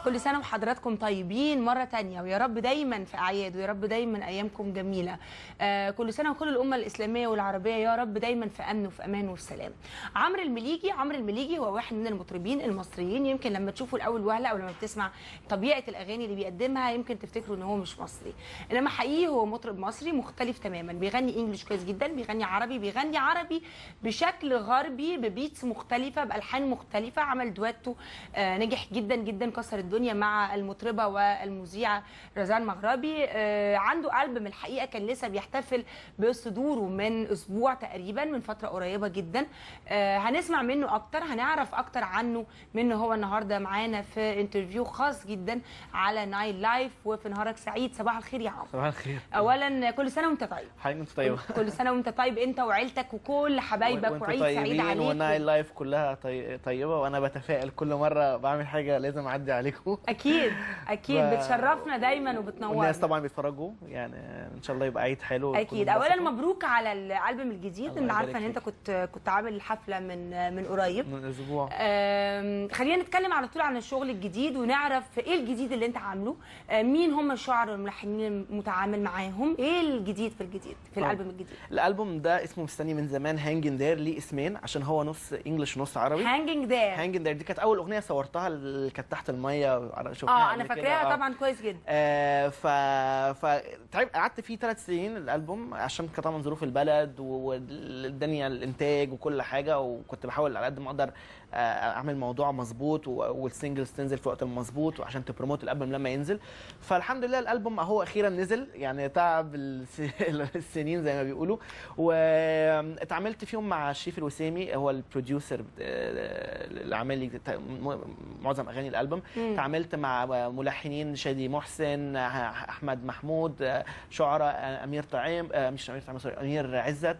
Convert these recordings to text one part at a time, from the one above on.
كل سنة وحضراتكم طيبين مرة تانية ويا رب دايما في أعياد ويا رب دايما أيامكم جميلة آه كل سنة وكل الأمة الإسلامية والعربية يا رب دايما في أمن وفي أمان وفي سلام عمرو المليجي عمرو المليجي هو واحد من المطربين المصريين يمكن لما تشوفوا الأول وهلة أو لما بتسمع طبيعة الأغاني اللي بيقدمها يمكن تفتكروا إن هو مش مصري إنما حقيقي هو مطرب مصري مختلف تماما بيغني إنجليش كويس جدا بيغني عربي بيغني عربي بشكل غربي ببيتس مختلفة بألحان مختلفة عمل دويتو آه نجح جدا جدا كسر الدنيا مع المطربه والمذيعه رزان مغربي آه عنده ألبوم الحقيقه كان لسه بيحتفل بصدوره من اسبوع تقريبا من فتره قريبه جدا آه هنسمع منه اكتر هنعرف اكتر عنه منه هو النهارده معانا في انترفيو خاص جدا على نايل لايف وفي نهارك سعيد صباح الخير يا عمرو صباح الخير اولا كل سنه وانت طيب حضرتك انت طيبه كل سنه وانت طيب انت وعيلتك وكل حبايبك وانتوا وعيد سعيد طيبين عليك والنايل لايف كلها طي... طيبه وانا بتفائل كل مره بعمل حاجه لازم اعدي عليكم اكيد اكيد ف- بتشرفنا دايما وبتنورنا والناس طبعا بيتفرجوا يعني ان شاء الله يبقى عيد حلو اكيد وتكونوا اولا انبسطوا. مبروك على الالبوم الجديد الله انا يبارك عارفه ان انت فيك. كنت كنت عامل الحفله من من قريب من اسبوع أم، خلينا نتكلم على طول عن الشغل الجديد ونعرف ايه الجديد اللي انت عامله أه، مين هم الشعراء والملحنين المتعامل معاهم ايه الجديد في الجديد في آه. الالبوم الجديد الالبوم ده اسمه مستني من زمان هانجن دير ليه اسمين عشان هو نص انجلش ونص عربي هانجنج دير هانجن دير دي كانت اول اغنيه صورتها اللي كانت تحت الميه شفناها اه انا قبل كده. فاكراها آه. طبعا كويس جدا آه ف ف تعب قعدت فيه ثلاث سنين الالبوم عشان كان طبعا ظروف البلد و- والدنيا الانتاج وكل حاجه وكنت بحاول على قد ما اقدر آه، اعمل موضوع مظبوط و- والسنجلز تنزل في وقت المظبوط وعشان تبروموت الالبوم لما ينزل فالحمد لله الالبوم اهو اخيرا نزل يعني تعب الس- السنين زي ما بيقولوا واتعاملت فيهم مع شريف الوسيمي هو البروديوسر اللي عامل لي ت- م- معظم اغاني الالبوم مم. تعاملت مع ملحنين شادي محسن احمد محمود شعراء امير طعيم مش امير طعيم سوري امير عزت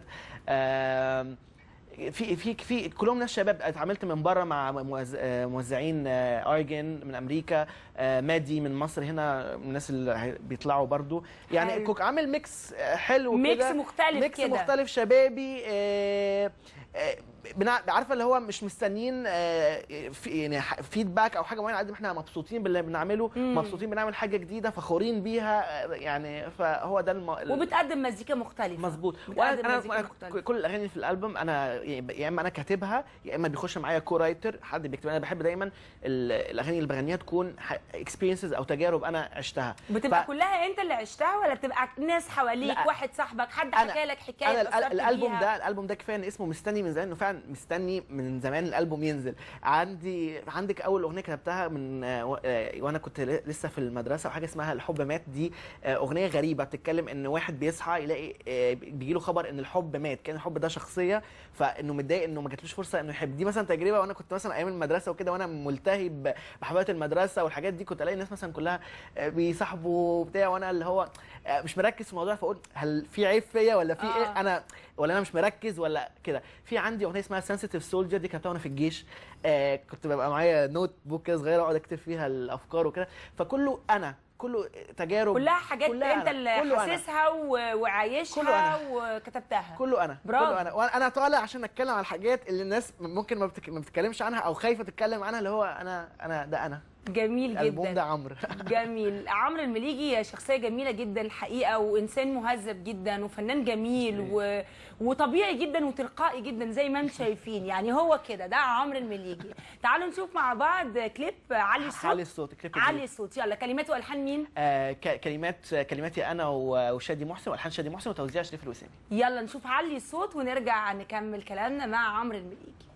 آم، في في في كلهم ناس شباب اتعاملت من بره مع موز- آه، موزعين آه، ارجن من امريكا آه، مادي من مصر هنا من الناس اللي هي- بيطلعوا برضو يعني حلو. كوك عامل ميكس آه، حلو ميكس كده مختلف ميكس كده. مختلف شبابي آه، آه، بنع- عارفه اللي هو مش مستنيين آه، في يعني ح- فيدباك او حاجه معينه قد ما احنا مبسوطين باللي بنعمله مم. مبسوطين بنعمل حاجه جديده فخورين بيها آه، يعني فهو ده الم... وبتقدم مزيكا مختلفه مظبوط بتقدم وانا مزيكا أنا مختلفة. كل الاغاني اللي في الالبوم انا يا اما انا كاتبها يا اما بيخش معايا كو رايتر حد بيكتب انا بحب دايما ال- الاغاني اللي بغنيها تكون اكسبيرينسز او تجارب انا عشتها بتبقى ف- كلها انت اللي عشتها ولا بتبقى ناس حواليك لا. واحد صاحبك حد أنا- حكى لك حكايه انا اتأثرت ال- الالبوم بيها؟ ده الالبوم ده كفايه ان اسمه مستني من زمان انه فعلا مستني من زمان الالبوم ينزل عندي عندك اول اغنيه كتبتها من آه، و- آه، وانا كنت ل- لسه في المدرسه وحاجه اسمها الحب مات دي آه، اغنيه غريبه بتتكلم ان واحد بيصحى يلاقي بيجي له خبر ان الحب مات كان الحب ده شخصيه فانه متضايق انه ما جاتلوش فرصه انه يحب دي مثلا تجربه وانا كنت مثلا ايام المدرسه وكده وانا ملتهي ب- بحبايات المدرسه والحاجات دي كنت الاقي الناس مثلا كلها آه، بيصاحبوا بتاع وانا اللي هو آه، مش مركز في الموضوع فاقول هل في عيب فيا ولا في آه. ايه انا ولا انا مش مركز ولا كده في عندي اغنيه اسمها سنسيتيف سولجر دي كتبتها وانا في الجيش آه كنت ببقى معايا نوت بوك كده صغيره اقعد اكتب فيها الافكار وكده فكله انا كله تجارب كلها حاجات كلها انت أنا. اللي كله أنا. حاسسها و- كله وعايشها أنا. وكتبتها كله انا برافو. كله انا وانا طالع عشان اتكلم على الحاجات اللي الناس ممكن ما, بتك... ما بتتكلمش عنها او خايفه تتكلم عنها اللي هو انا انا ده انا جميل الالبوم جدا ده عمرو جميل عمرو المليجي شخصيه جميله جدا الحقيقه وانسان مهذب جدا وفنان جميل و... وطبيعي جدا وتلقائي جدا زي ما انتم شايفين يعني هو كده ده عمرو المليجي تعالوا نشوف مع بعض كليب علي الصوت علي الصوت الكليب علي الجديد. الصوت يلا كلمات والحان مين آه ك- كلمات كلماتي انا و- وشادي محسن والحان شادي محسن وتوزيع شريف الوسامي يلا نشوف علي الصوت ونرجع نكمل كلامنا مع عمرو المليجي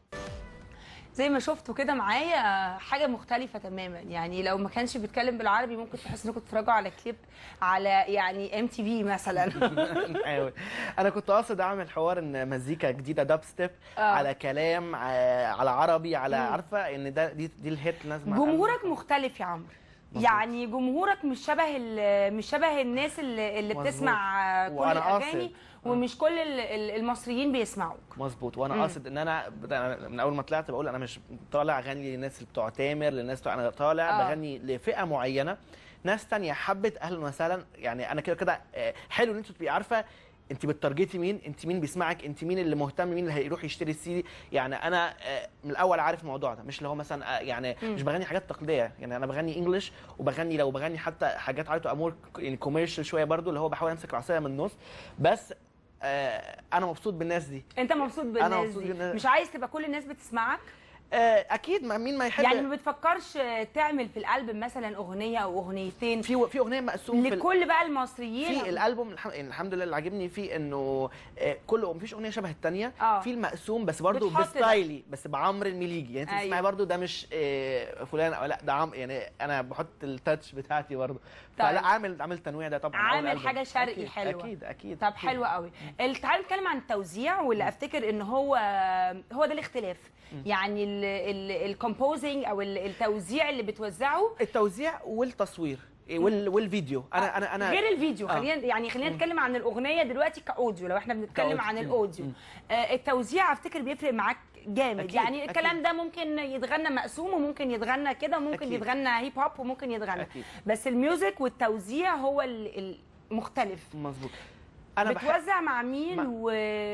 زي ما شفتوا كده معايا حاجه مختلفه تماما يعني لو ما كانش بيتكلم بالعربي ممكن تحس انكم بتتفرجوا على كليب على يعني ام تي في مثلا أيوة. انا كنت قاصد اعمل حوار ان مزيكا جديده داب ستيب آه. على كلام ع- على عربي على عارفه ان ده دي دي الهيت لازم جمهورك مختلف يا عمرو مظبوط. يعني جمهورك مش شبه ال- مش شبه الناس اللي, اللي مظبوط. بتسمع كل وأنا الاغاني قاصد. ومش كل ال- ال- المصريين بيسمعوك مظبوط وانا مم. قاصد ان انا بد- من اول ما طلعت بقول انا مش طالع اغني للناس اللي بتوع تامر للناس بتوع انا طالع آه. بغني لفئه معينه ناس تانية حبت اهلا وسهلا يعني انا كده كده آه، حلو ان انتوا تبقي عارفه انت بتارجتي مين انت مين بيسمعك انت مين اللي مهتم مين اللي هيروح يشتري السي دي يعني انا آه، من الاول عارف الموضوع ده مش اللي هو مثلا آه، يعني مم. مش بغني حاجات تقليديه يعني انا بغني انجلش وبغني لو بغني حتى حاجات عايزه امور يعني كوميرشال شويه برضو اللي هو بحاول امسك العصايه من النص بس آه، انا مبسوط بالناس دي انت مبسوط بالناس مبسوط دي بالناس. مش عايز تبقى كل الناس بتسمعك آه، اكيد ما مين ما يحب يعني ما بتفكرش تعمل في الالبوم مثلا اغنيه او اغنيتين في في اغنيه مقسوم في ال- لكل بقى المصريين في الالبوم الح- يعني الحمد لله اللي عاجبني فيه انه آه، كل مفيش اغنيه شبه الثانيه آه. في المقسوم بس برضه بتحط ده. بستايلي بس بعمر المليجي يعني انت أيوة. تسمعي برضه ده مش آه، فلان او لا ده عم يعني انا بحط التاتش بتاعتي برضه طيب. فلا عامل عامل تنويع ده طبعا أول عامل ألبوم. حاجة شرقي أكيد حلوة. اكيد اكيد طب أكيد. حلو قوي ال- تعالى نتكلم عن التوزيع واللي افتكر ان هو هو ده الاختلاف يعني الكومبوزنج او ال- التوزيع اللي بتوزعه التوزيع والتصوير إيه، وال والفيديو انا انا انا غير الفيديو آه. خلينا يعني خلينا نتكلم عن الاغنيه دلوقتي كاوديو لو احنا بنتكلم كأوديو. عن مم. الاوديو مم. آه التوزيع افتكر بيفرق معاك جامد أكيد، يعني أكيد. الكلام ده ممكن يتغنى مقسوم وممكن يتغنى كده وممكن أكيد. يتغنى هيب هوب وممكن يتغنى أكيد. بس الميوزك والتوزيع هو ال- المختلف مظبوط انا بحب بتوزع مع مين مع- و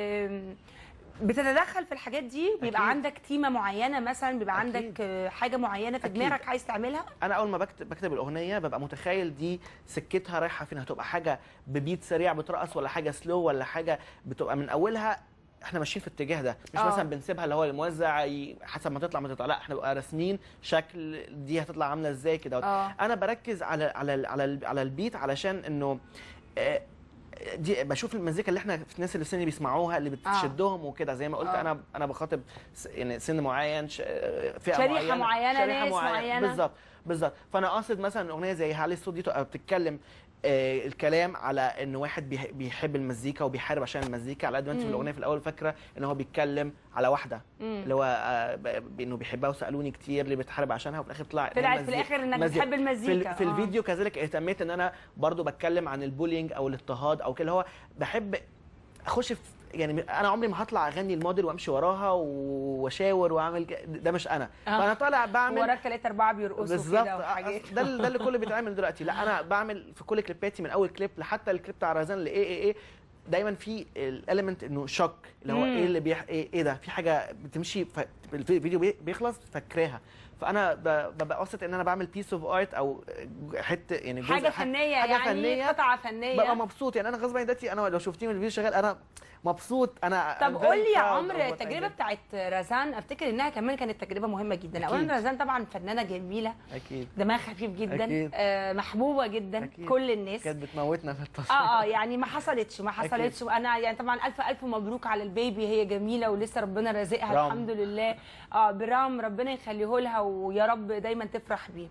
بتتدخل في الحاجات دي بيبقى أكيد. عندك تيمه معينه مثلا بيبقى أكيد. عندك آه، حاجه معينه في أكيد. دماغك عايز تعملها انا اول ما بكتب بكتب الاغنيه ببقى متخيل دي سكتها رايحه فين هتبقى حاجه ببيت سريع بترقص ولا حاجه سلو ولا حاجه بتبقى من اولها احنا ماشيين في الاتجاه ده مش آه. مثلا بنسيبها اللي هو الموزع ي- حسب ما تطلع ما تطلع لا احنا بقى راسمين شكل دي هتطلع عامله ازاي كده اه انا بركز على على ال- على ال- على البيت علشان انه آه، دي بشوف المزيكا اللي احنا في الناس اللي في سني بيسمعوها اللي بتشدهم وكده زي ما قلت آه. انا انا بخاطب س- يعني سن معين ش- آه، فئه شريحة معينه معينة، ناس معينة. بالظبط بالظبط فانا قاصد مثلا اغنيه زي هالي الصوت دي تبقى بتتكلم آه، الكلام على ان واحد بيح- بيحب المزيكا وبيحارب عشان المزيكا على قد ما انت في مم. الاغنيه في الاول فاكره ان هو بيتكلم على واحده مم. اللي هو آه، ب- انه بيحبها وسالوني كتير اللي بتحارب عشانها وفي الاخر طلع إن هي طلعت في مزيكا. الاخر انك مزيكا. بتحب في, المزيكا ال- في آه. الفيديو كذلك اهتميت ان انا برضو بتكلم عن البولينج او الاضطهاد او كده اللي هو بحب اخش في يعني انا عمري ما هطلع اغني الموديل وامشي وراها واشاور واعمل ك- ده مش انا آه. فانا طالع بعمل وراك ثلاثة أربعة بيرقصوا بالظبط كده آه، وحاجات ده ال- ده اللي كله بيتعمل دلوقتي لا انا بعمل في كل كليباتي من اول كليب لحتى الكليب بتاع رزان لايه ايه ايه دايما في الاليمنت انه شوك اللي هو مم. ايه اللي بيح... ايه, ايه ده في حاجه بتمشي ف... الفيديو بي- بيخلص فاكراها فانا ب- ببقى قاصد ان انا بعمل بيس اوف ارت او حته يعني جزء حاجة ح- فنية حاجة يعني فنية قطعة فنية ببقى مبسوط يعني انا غصب عني دلوقتي انا لو شفتيني الفيديو شغال انا مبسوط انا طب I'm very قول لي يا proud of عمرو what I التجربة did. بتاعت رزان افتكر انها كمان كانت تجربة مهمة جدا أكيد. اولا رزان طبعا فنانة جميلة اكيد دماغها خفيف جدا أكيد. آه محبوبة جدا أكيد. كل الناس كانت بتموتنا في التصوير اه اه يعني ما حصلتش ما حصلتش وانا يعني طبعا الف الف مبروك على البيبي هي جميله ولسه ربنا رازقها رام. الحمد لله اه برام ربنا يخليه لها ويا رب دايما تفرح بيه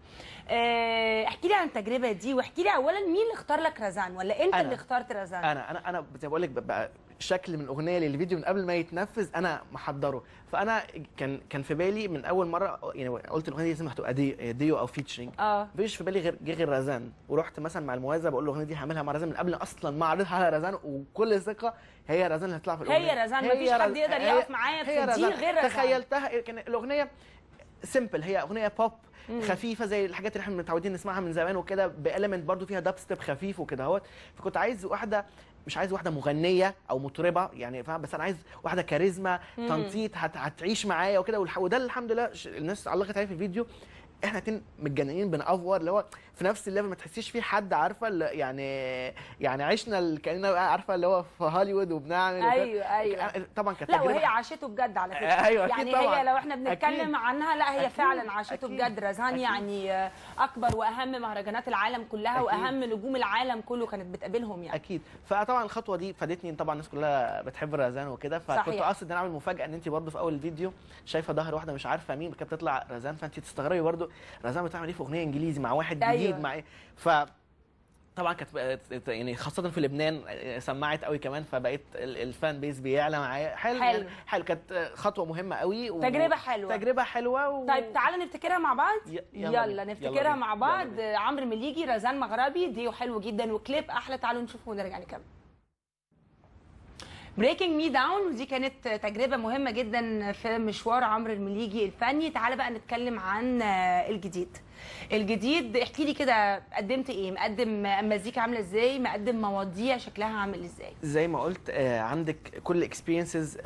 آه احكي لي عن التجربه دي واحكي لي اولا مين اللي اختار لك رزان ولا انت أنا. اللي اخترت رزان انا انا انا زي ما بقول لك بقى شكل من الاغنيه للفيديو من قبل ما يتنفذ انا محضره فانا كان كان في بالي من اول مره يعني قلت الاغنيه دي لازم هتبقى دي ديو او فيتشرنج اه مفيش في بالي غير جه غير رزان ورحت مثلا مع الموازة بقول له الاغنيه دي هعملها مع رزان من قبل اصلا ما اعرضها على رزان وكل ثقه هي رزان اللي هتطلع في الاغنيه هي رزان مفيش رز- حد يقدر هي- يقف معايا هي في دي رزان. غير رزان تخيلتها كان الاغنيه سيمبل هي اغنيه بوب مم. خفيفه زي الحاجات اللي احنا متعودين نسمعها من زمان وكده باليمنت برضو فيها داب ستيب خفيف وكده اهوت فكنت عايز واحده مش عايز واحده مغنيه او مطربه يعني فاهم بس انا عايز واحده كاريزما مم. تنطيط هت... هتعيش معايا وكده والح... وده اللي الحمد لله ش- الناس علقت عليه في الفيديو احنا اتنين متجننين بنأفور اللي هو في نفس الليفل ما تحسيش في حد عارفه اللي يعني يعني عشنا ال- كاننا بقى عارفه اللي هو في هوليوود وبنعمل وكده. ايوه ايوه طبعا كانت لا تجربة- وهي عاشته بجد على فكره أيوة، أكيد يعني طبعاً. هي لو احنا بنتكلم أكيد. عنها لا هي أكيد، فعلا عاشته أكيد، بجد رزان أكيد. يعني آه، اكبر واهم مهرجانات العالم كلها أكيد. واهم نجوم العالم كله كانت بتقابلهم يعني اكيد فطبعا الخطوه دي فادتني إن طبعا الناس كلها بتحب رزان وكده فكنت صحيح. قاصد ان أنا اعمل مفاجاه ان انت برضو في اول الفيديو شايفه ظهر واحده مش عارفه مين كانت بتطلع رزان فانت تستغربي برضو رزان بتعمل ايه في اغنيه انجليزي مع واحد أيوة. جديد مع ايه ف طبعا كانت بقت- يعني خاصه في لبنان سمعت قوي كمان فبقيت ال- الفان بيز بيعلى معايا حلو حلو. يعني حلو كانت خطوه مهمه قوي و... تجربه حلوه تجربه حلوه و... طيب تعالى نفتكرها مع بعض ي- يلا, يلا يلا بينا، نفتكرها يلا مع بينا، بعض يلا عمرو مليجي رزان مغربي ديو حلو جدا وكليب احلى تعالوا نشوفه ونرجع نكمل بريكنج مي داون ودي كانت تجربه مهمه جدا في مشوار عمرو المليجي الفني تعالى بقى نتكلم عن آه، الجديد الجديد احكي لي كده قدمت ايه مقدم مزيكا عامله ازاي مقدم مواضيع شكلها عامل ازاي زي ما قلت آه، عندك كل اكسبيرينسز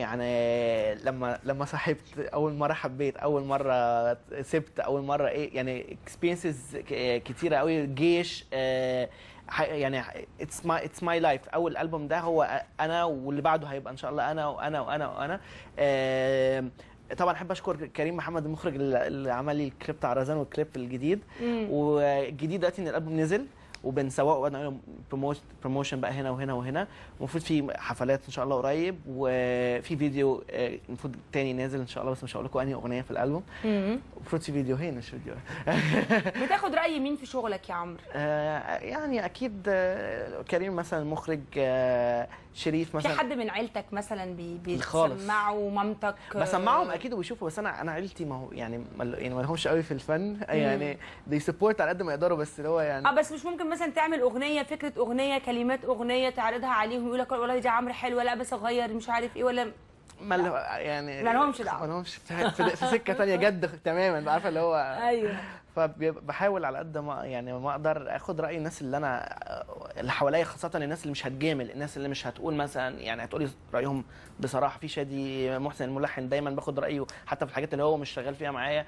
يعني لما لما صاحبت اول مره حبيت اول مره سبت اول مره ايه يعني اكسبيرينسز كتيره قوي جيش آه، ح- يعني اتس ماي اتس ماي لايف اول البوم ده هو انا واللي بعده هيبقى ان شاء الله انا وانا وانا وانا آه، طبعا احب اشكر كريم محمد المخرج اللي اللي عمل لي الكليب بتاع رزان والكليب الجديد مم. والجديد دلوقتي ان الالبوم نزل وبنسوقه وبنعمل بروموشن بقى هنا وهنا وهنا المفروض في حفلات ان شاء الله قريب وفي فيديو آه، المفروض تاني نازل ان شاء الله بس مش هقول لكم انهي اغنيه في الالبوم مم. المفروض في فيديوهين مش فيديو بتاخد راي مين في شغلك يا عمرو آه، يعني اكيد آه، كريم مثلا المخرج آه، شريف في مثلا حد من عيلتك مثلا بي خالص. بيسمعوا مامتك بسمعهم اكيد وبيشوفوا بس انا انا عيلتي ما هو يعني ما يعني ما لهمش قوي في الفن يعني دي سبورت على قد ما يقدروا بس اللي هو يعني اه بس مش ممكن مثلا تعمل اغنيه فكره اغنيه كلمات اغنيه تعرضها عليهم يقول لك والله دي عمرو حلوه لا بس اغير مش عارف ايه ولا ما له- يعني ما لهمش دعوة. ما لهمش في, في, في سكه تانية جد تماما عارفه اللي هو ايوه فبحاول على قد ما يعني ما اقدر اخد راي الناس اللي انا اللي حواليا خاصه الناس اللي مش هتجامل الناس اللي مش هتقول مثلا يعني هتقولي رايهم بصراحه في شادي محسن الملحن دايما باخد رايه حتى في الحاجات اللي هو مش شغال فيها معايا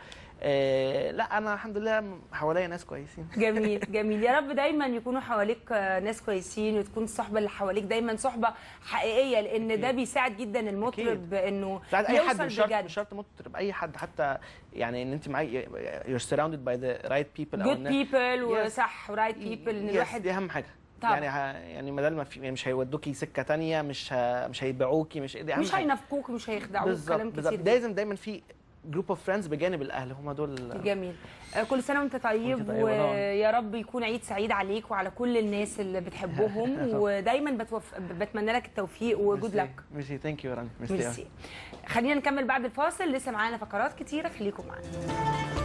آه لا انا الحمد لله حواليا ناس كويسين جميل جميل يا رب دايما يكونوا حواليك آه، ناس كويسين وتكون الصحبه اللي حواليك دايما صحبه حقيقيه لان ده أكيد. بيساعد جدا المطرب انه ساعات اي حد يوصل مش شرط بجد مش شرط مطرب اي حد حتى يعني ان انت معايا you're surrounded by the right people جود الناس- بيبل Yes. وصح ورايت بيبل ان Yes، الواحد دي اهم حاجه طبعا. يعني ه... يعني بدل ما في يعني مش هيودوكي سكه تانية مش ه... مش هيبيعوكي مش دي اهم مش حاجة. هينافقوك مش هيخدعوك بالظبط كلام بالظبط كتير لازم دايما في جروب اوف فريندز بجانب الاهل هم دول جميل آه، كل سنه وانت طيب وأنت طيبة طبعاً. ويا رب يكون عيد سعيد عليك وعلى كل الناس اللي بتحبهم ودايما بتوف... بتمنى لك التوفيق وجود لك ميرسي ثانك يو راني ميرسي خلينا نكمل بعد الفاصل لسه معانا فقرات كتيره خليكم معانا